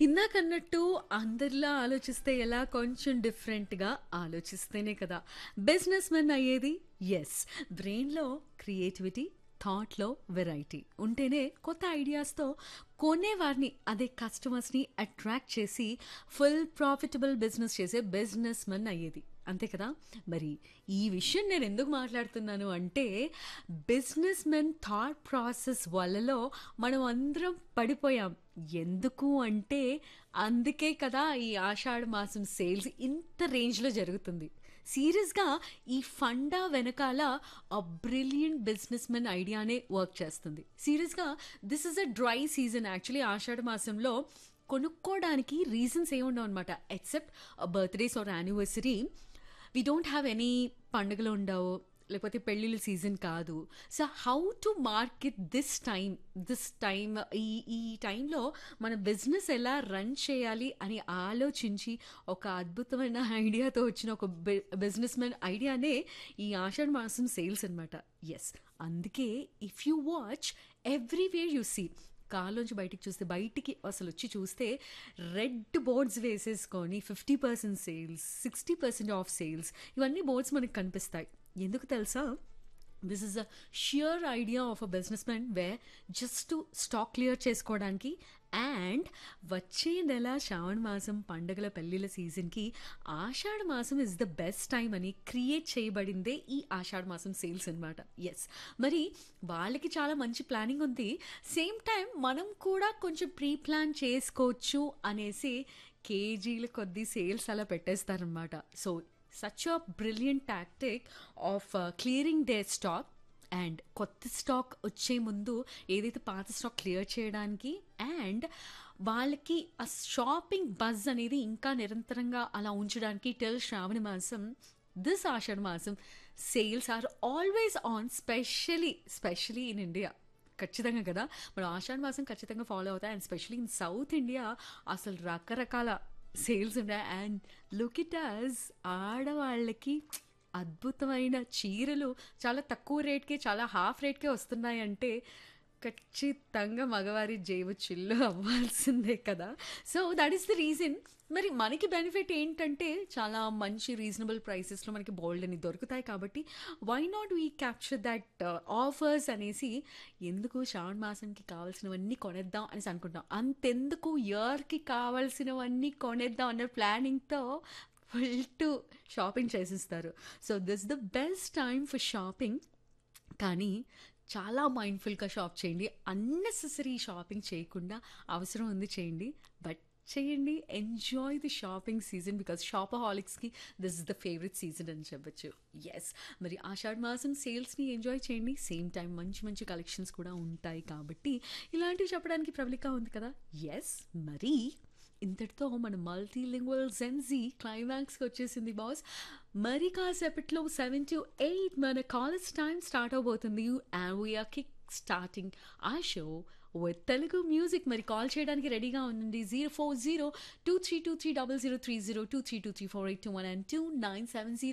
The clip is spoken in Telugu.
ఇందాకన్నట్టు అందరిలా ఆలోచిస్తే ఎలా కొంచెం డిఫరెంట్‌గా ఆలోచిస్తేనే కదా బిజినెస్ మెన్ అయ్యేది. యెస్. బ్రెయిన్‌లో క్రియేటివిటీ, థాట్‌లో వెరైటీ ఉంటేనే కొత్త ఐడియాస్‌తో కొనేవారిని అదే కస్టమర్స్‌ని అట్రాక్ట్ చేసి ఫుల్ ప్రాఫిటబుల్ బిజినెస్ చేసే బిజినెస్ మెన్ అయ్యేది. అంతే కదా! మరి ఈ విషయం నేను ఎందుకు మాట్లాడుతున్నాను అంటే బిజినెస్ మెన్ థాట్ ప్రాసెస్ వలలో మనం అందరం పడిపోయాం. ఎందుకు అంటే అందుకే కదా ఈ ఆషాఢ మాసం సేల్స్ ఇంత రేంజ్‌లో జరుగుతుంది. సీరియస్‌గా ఈ ఫండా వెనకాల ఆ బ్రిలియంట్ బిజినెస్ మెన్ ఐడియానే వర్క్ చేస్తుంది. సీరియస్‌గా this is a dry season actually Ashadha మాసంలో కొనుక్కోవడానికి రీజన్స్ ఏమి ఉండవనమాట. Except birthdays or anniversary we don't have any పండుగలు ఉండవు. లేకపోతే పెళ్ళిళ్ళ సీజన్ కాదు. So how to market this time this time ఈ ఈ టైంలో మన బిజినెస్ ఎలా రన్ చేయాలి అని ఆలోచించి ఒక అద్భుతమైన ఐడియాతో వచ్చిన ఒక బి బిజినెస్ మెన్ ఐడియానే ఈ ఆషాఢ మాసం సేల్స్ అనమాట. యెస్. అందుకే if you watch everywhere you see కార్‌లోంచి బయటికి చూస్తే బయటికి అసలొచ్చి చూస్తే రెడ్ బోర్డ్స్ వేసేసుకొని 50% సేల్స్, 60% ఆఫ్ సేల్స్ ఇవన్నీ బోర్డ్స్ మనకు కనిపిస్తాయి. ఎందుకు తెలుసా? This is a sure idea of a businessmen where just to stock clear చేసుకోవడానికి అండ్ వచ్చే నెల శ్రావణ మాసం పండుగల పెళ్ళిళ్ళ సీజన్‌కి ఆషాఢ మాసం ఇస్ ద బెస్ట్ టైమ్ అని క్రియేట్ చేయబడిందే ఈ ఆషాఢ మాసం సేల్స్ అనమాట. యెస్. మరి వాళ్ళకి చాలా మంచి ప్లానింగ్ ఉంది. సేమ్ టైమ్ మనం కూడా కొంచెం ప్రీ ప్లాన్ చేసుకోవచ్చు అనేసి కేజీల కొద్దీ సేల్స్ అలా పెట్టేస్తారనమాట. So such a brilliant tactic of clearing their stock and కొత్త స్టాక్ వచ్చే ముందు ఏదైతే పాత స్టాక్ క్లియర్ చేయడానికి అండ్ వాళ్ళకి ఆ షాపింగ్ బజ్ అనేది ఇంకా నిరంతరంగా అలా ఉంచడానికి టిల్ శ్రావణ మాసం దిస్ ఆషాఢ మాసం sales are always on specially specially in India. ఖచ్చితంగా కదా! మనం ఆషాఢ మాసం ఖచ్చితంగా ఫాలో అవుతాయి. And specially in South India అసలు రకరకాల సేల్స్ ఉన్నాయి. అండ్ లుక్ ఎట్ అస్ ఆడవాళ్ళకి అద్భుతమైన చీరలు చాలా తక్కువ రేట్‌కే చాలా హాఫ్ రేట్‌కే వస్తున్నాయంటే ఖచ్చితంగా మగవారి జేబు చిల్లు అవ్వాల్సిందే కదా! So that is the reason. మరి మనకి బెనిఫిట్ ఏంటంటే చాలా మంచి రీజనబుల్ ప్రైసెస్‌లో మనకి బోలెడన్ని దొరుకుతాయి కాబట్టి why not we capture that offers అనేసి ఎందుకు శ్రావణ మాసంకి కావాల్సినవన్నీ కొనేద్దాం అనేసి అనుకుంటాం. అంతెందుకు ఇయర్‌కి కావాల్సినవన్నీ కొనేద్దాం అన్న ప్లానింగ్‌తో ఫుల్ టు షాపింగ్ చేసేస్తారు. So this the best time for shopping. కానీ చాలా మైండ్‌ఫుల్‌గా షాప్ చేయండి. అన్నెసెసరీ షాపింగ్ చేయకుండా అవసరం ఉంది చేయండి. బట్ చేయండి. Enjoy the shopping season because షాపహాలిక్స్‌కి this is the favourite season అని చెప్పొచ్చు. యెస్. మరి ఆషాఢ మాసం సేల్స్‌ని ఎంజాయ్ చేయండి. సేమ్ టైమ్ మంచి మంచి కలెక్షన్స్ కూడా ఉంటాయి కాబట్టి ఇలాంటివి చెప్పడానికి ప్రబలిక ఉంది కదా! యెస్. మరి ఇంతటితో మన మల్టీలింగ్వల్ జెన్‌జీ క్లైమాక్స్‌కి వచ్చేసింది బాస్. మరి కాసేపట్లో 7-8 మన కాలేజ్ టైమ్ స్టార్ట్ అవబోతుంది. And we are kick starting our show with Telugu music. మరి కాల్ చేయడానికి రెడీగా ఉండండి. 040-2323-0030, 2323-4821 అండ్ 2970